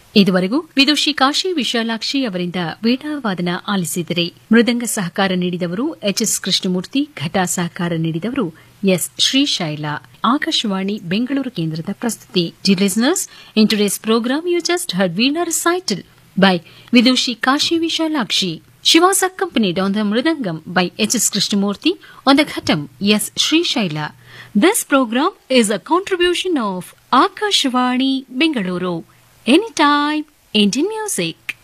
ಇದುವರೆಗೂ ವಿದುಷಿ ಕಾಶಿ ವಿಶಾಲಾಕ್ಷಿ ಅವರಿಂದ ವೀಣಾವಾದನ ಆಲಿಸಿದರೆ ಮೃದಂಗ ಸಹಕಾರ ನೀಡಿದವರು ಎಚ್ಎಸ್ ಕೃಷ್ಣಮೂರ್ತಿ ಘಟ ಸಹಕಾರ ನೀಡಿದವರು ಎಸ್ ಶ್ರೀಶೈಲ ಆಕಾಶವಾಣಿ ಬೆಂಗಳೂರು ಕೇಂದ್ರದ ಪ್ರಸ್ತುತಿ ಜಿ listeners in today's programme you just heard veena recital by Vidushi Kashi Vishalakshi. She was accompanied on the Mridangam by H.S. Krishnamurti, on the Ghatam, yes, Sri Shaila. This program is a contribution of Akashvani Bengaluru. Anytime, Indian music.